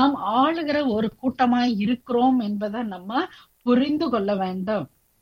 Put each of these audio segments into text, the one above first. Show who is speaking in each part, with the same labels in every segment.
Speaker 1: நாம் ஆளுகிற ஒரு கூட்டமாய் இருக்கிறோம் என்பதை நம்ம புரிந்து கொள்ள வேண்டும்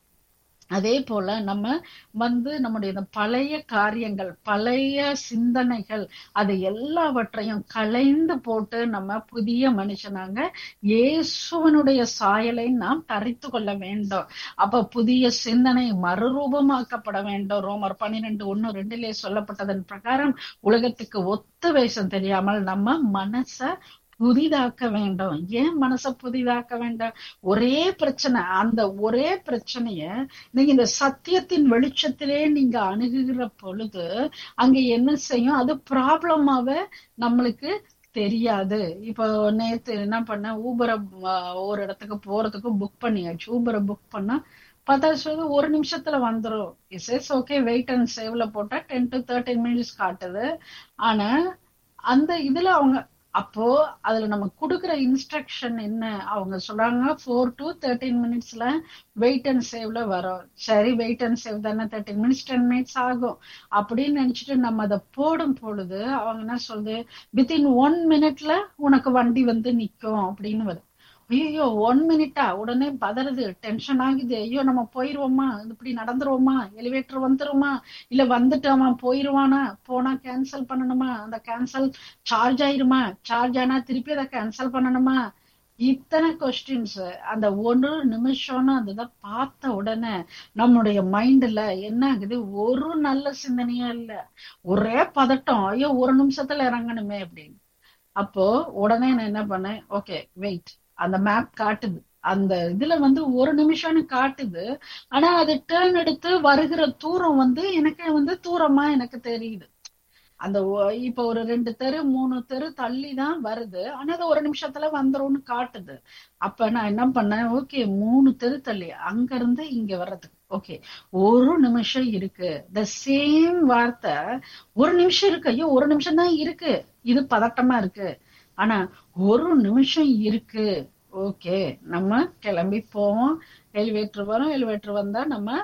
Speaker 1: அதே போல நம்ம வந்து நம்முடைய இந்த பழைய காரியங்கள் பழைய சிந்தனைகள் அது எல்லாவற்றையும் களைந்து போட்டு நம்ம புதிய மனுஷனாங்க இயேசுவனுடைய சாயலை நாம் தரித்து கொள்ள வேண்டும் அப்ப புதிய சிந்தனை மறுரூபமாக்கப்பட வேண்டும் ரோமர் பன்னிரெண்டு ஒண்ணு ரெண்டிலே சொல்லப்பட்டதன் பிரகாரம் உலகத்துக்கு ஒத்து வேஷம் தெரியாமல் நம்ம மனச புதிதாக்க வேண்டும் ஏன் மனச புதிதாக்க வேண்டும் ஒரே பிரச்சனை அந்த ஒரே பிரச்சனைய நீங்க இந்த சத்தியத்தின் வெளிச்சத்திலே நீங்க அணுகுகிற பொழுது அங்க என்ன செய்யும் அது ப்ராப்ளமாவே நம்மளுக்கு தெரியாது இப்போ நேத்து என்ன பண்ண ஊபரை ஒரு இடத்துக்கு போறதுக்கு புக் பண்ணியாச்சு ஊபரை புக் பண்ணா பார்த்தா சொல்லுது ஒரு நிமிஷத்துல வந்துரும் is is okay wait and சேவ்ல போட்டா டென் டு தேர்ட்டின் மினிட்ஸ் காட்டுது ஆனா அந்த இதுல அவங்க அப்போ அதுல நம்ம கொடுக்குற இன்ஸ்ட்ரக்ஷன் என்ன அவங்க சொல்றாங்க ஃபோர் டு தேர்ட்டீன் மினிட்ஸ்ல வெயிட் அண்ட் சேவ்ல வரும் சரி வெயிட் அண்ட் சேவ் தானே தேர்ட்டின் மினிட்ஸ் டென் மினிட்ஸ் ஆகும் அப்படின்னு நினைச்சிட்டு நம்ம அதை போடும் பொழுது அவங்க என்ன சொல்லுது வித்தின் ஒன் மினிட்ல உனக்கு வண்டி வந்து நிக்கும் அப்படின்னு வருது ஐயோ ஒன் மினிட்டா உடனே பதறது டென்ஷன் ஆகுது ஐயோ நம்ம போயிருவோமா இப்படி நடந்துருவோமா எலிவேட்டர் வந்துருமா இல்ல வந்துட்டோமா போயிருவானா போனா கேன்சல் பண்ணணுமா அந்த கேன்சல் சார்ஜ் ஆயிருமா சார்ஜ் ஆனா திருப்பி அதை கேன்சல் பண்ணணுமா இத்தனை கொஸ்டின்ஸ் அந்த ஒரு நிமிஷம்னு அதுதான் பார்த்த உடனே நம்முடைய மைண்ட்ல என்ன ஆகுது ஒரு நல்ல சிந்தனையா இல்ல ஒரே பதட்டம் ஐயோ ஒரு நிமிஷத்துல இறங்கணுமே அப்படின்னு அப்போ உடனே நான் என்ன பண்ணேன் ஓகே வெயிட் அந்த மேப் காட்டுது அந்த இதுல வந்து ஒரு நிமிஷம்னு காட்டுது ஆனா அது டேர்ன் எடுத்து வருகிற தூரம் வந்து எனக்கு வந்து தூரமா எனக்கு தெரியுது அந்த இப்ப ஒரு ரெண்டு தெரு மூணு தெரு தள்ளி தான் வருது ஆனா அது ஒரு நிமிஷத்துல வந்துரும்னு காட்டுது அப்ப நான் என்ன பண்ணேன் ஓகே மூணு தெரு தள்ளி அங்க இருந்து இங்க வர்றதுக்கு ஓகே ஒரு நிமிஷம் இருக்கு த சேம் வார்த்தை ஒரு நிமிஷம் இருக்கு ஐயோ ஒரு நிமிஷம் தான் இருக்கு இது பதட்டமா இருக்கு ஆனா ஒரு நிமிஷம் இருக்கு ஓகே நம்ம கிளம்பி போவோம் எலிவேட்டர் வரும் எலிவேட்டர் வந்தா நம்ம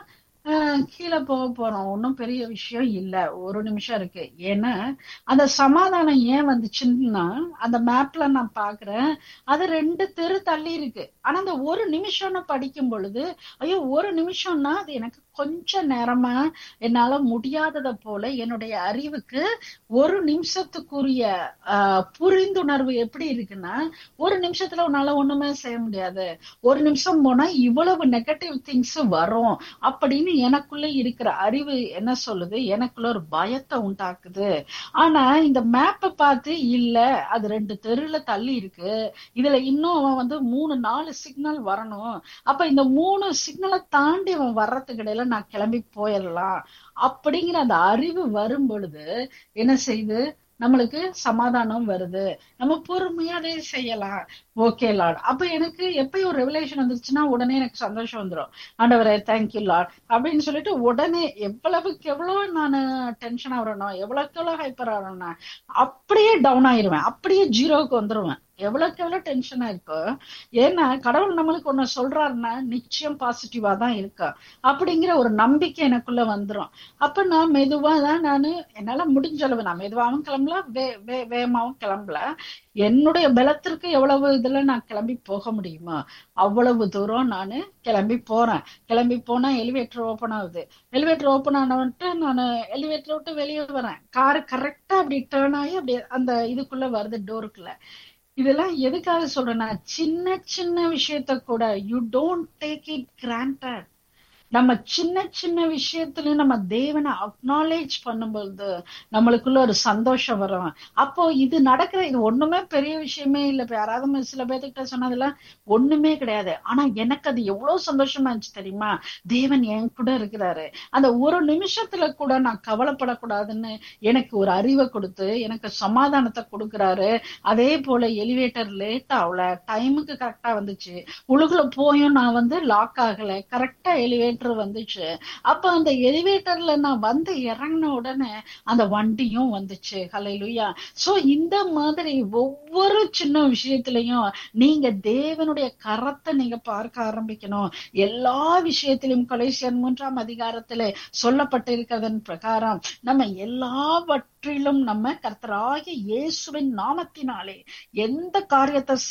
Speaker 1: கீழே போக போறோம் ஒன்றும் பெரிய விஷயம் இல்ல ஒரு நிமிஷம் இருக்கு ஏன்னா அந்த சமாதானம் ஏன் வந்துச்சுன்னா அந்த மேப்ல நான் பாக்குறேன் அது ரெண்டு தெரு தள்ளி இருக்கு ஆனா அந்த ஒரு நிமிஷம்னு படிக்கும் பொழுது ஐயோ ஒரு நிமிஷம்னா அது எனக்கு கொஞ்ச நேரமா என்னால முடியாதத போல என்னுடைய அறிவுக்கு ஒரு நிமிஷத்துக்குரிய ஆஹ் புரிந்துணர்வு எப்படி இருக்குன்னா ஒரு நிமிஷத்துல உன்னால ஒண்ணுமே செய்ய முடியாது ஒரு நிமிஷம் போனா இவ்வளவு நெகட்டிவ் திங்ஸ் வரும் அப்படின்னு எனக்குள்ள இருக்கிற அறிவு என்ன சொல்லுது எனக்குள்ள ஒரு பயத்தை உண்டாக்குது ஆனா இந்த மேப்பை பார்த்து இல்ல அது ரெண்டு தெருல தள்ளி இருக்கு இதுல இன்னும் அவன் வந்து மூணு நாலு சிக்னல் வரணும் அப்ப இந்த மூணு சிக்னலை தாண்டி அவன் வர்றதுக்கு இடையில நான் கிளம்பி போயிடலாம் அப்படிங்கிற அந்த அறிவு வரும் பொழுது என்ன செய்யுது நம்மளுக்கு சமாதானம் வருது நம்ம பொறுமையா அதை செய்யலாம் ஓகே லார்ட் அப்ப எனக்கு எப்பயும் ஒரு ரெவலேஷன் வந்துருச்சுன்னா உடனே எனக்கு சந்தோஷம் வந்துடும் ஆண்டவரே தேங்க்யூ லார்ட் அப்படின்னு சொல்லிட்டு உடனே எவ்வளவுக்கு எவ்வளவு நான் டென்ஷன் ஆகிறணும் எவ்வளவுக்கு எவ்வளவு ஹைப்பர் ஆகணும்னா அப்படியே டவுன் ஆயிருவேன் அப்படியே ஜீரோவுக்கு வந்துருவேன் எவ்வளவுக்கு எவ்வளவு டென்ஷனா இருக்கோ ஏன்னா கடவுள் நம்மளுக்கு ஒண்ணு சொல்றாருன்னா நிச்சயம் பாசிட்டிவா தான் இருக்கா அப்படிங்கிற ஒரு நம்பிக்கை எனக்குள்ள வந்துரும் அப்ப நான் மெதுவா தான் நானு என்னால முடிஞ்ச அளவு நான் மெதுவாகவும் கிளம்பல வே வே வேகமாவும் கிளம்பல என்னுடைய பலத்திற்கு எவ்வளவு இதுல நான் கிளம்பி போக முடியுமா அவ்வளவு தூரம் நான் கிளம்பி போறேன் கிளம்பி போனா எலிவேட்டர் ஓப்பன் ஆகுது எலிவேட்டர் ஓப்பன் ஆனவன்ட்டு நான் எலிவேட்டர் விட்டு வெளியே வரேன் கார் கரெக்டா அப்படி டேர்ன் ஆகி அப்படி அந்த இதுக்குள்ள வருது டோருக்குள்ள இதெல்லாம் எதுக்காக சொல்றேன்னா சின்ன சின்ன விஷயத்த கூட you don't take it granted நம்ம சின்ன சின்ன விஷயத்துல நம்ம தேவனை அக்னாலேஜ் பண்ணும்போது நம்மளுக்குள்ள ஒரு சந்தோஷம் வரும் அப்போ இது நடக்கிற இது ஒண்ணுமே பெரிய விஷயமே இல்லை இப்ப யாராவது சில பேர்த்துக்கிட்ட சொன்னதெல்லாம் ஒண்ணுமே கிடையாது ஆனா எனக்கு அது எவ்வளவு சந்தோஷமா இருந்துச்சு தெரியுமா தேவன் என் கூட இருக்கிறாரு அந்த ஒரு நிமிஷத்துல கூட நான் கவலைப்படக்கூடாதுன்னு எனக்கு ஒரு அறிவை கொடுத்து எனக்கு சமாதானத்தை கொடுக்குறாரு அதே போல எலிவேட்டர் லேட் ஆகல டைமுக்கு கரெக்டா வந்துச்சு உழுகுல போயும் நான் வந்து லாக் ஆகல கரெக்டா எலிவேட்டர் வந்துச்சு அப்ப அந்த எலிவேட்டர்ல நான் வந்து இறங்கின உடனே அந்த வண்டியும் வந்துச்சு ஹலையிலுயா சோ இந்த மாதிரி ஒவ்வொரு சின்ன விஷயத்திலையும் நீங்க தேவனுடைய கரத்தை நீங்க பார்க்க ஆரம்பிக்கணும் எல்லா விஷயத்திலும் கடைசியன் மூன்றாம் அதிகாரத்திலே சொல்லப்பட்டிருக்கிறதன் பிரகாரம் நம்ம எல்லாவற்றிலும் நம்ம கர்த்தராகிய இயேசுவின் நாமத்தினாலே எந்த காரியத்தை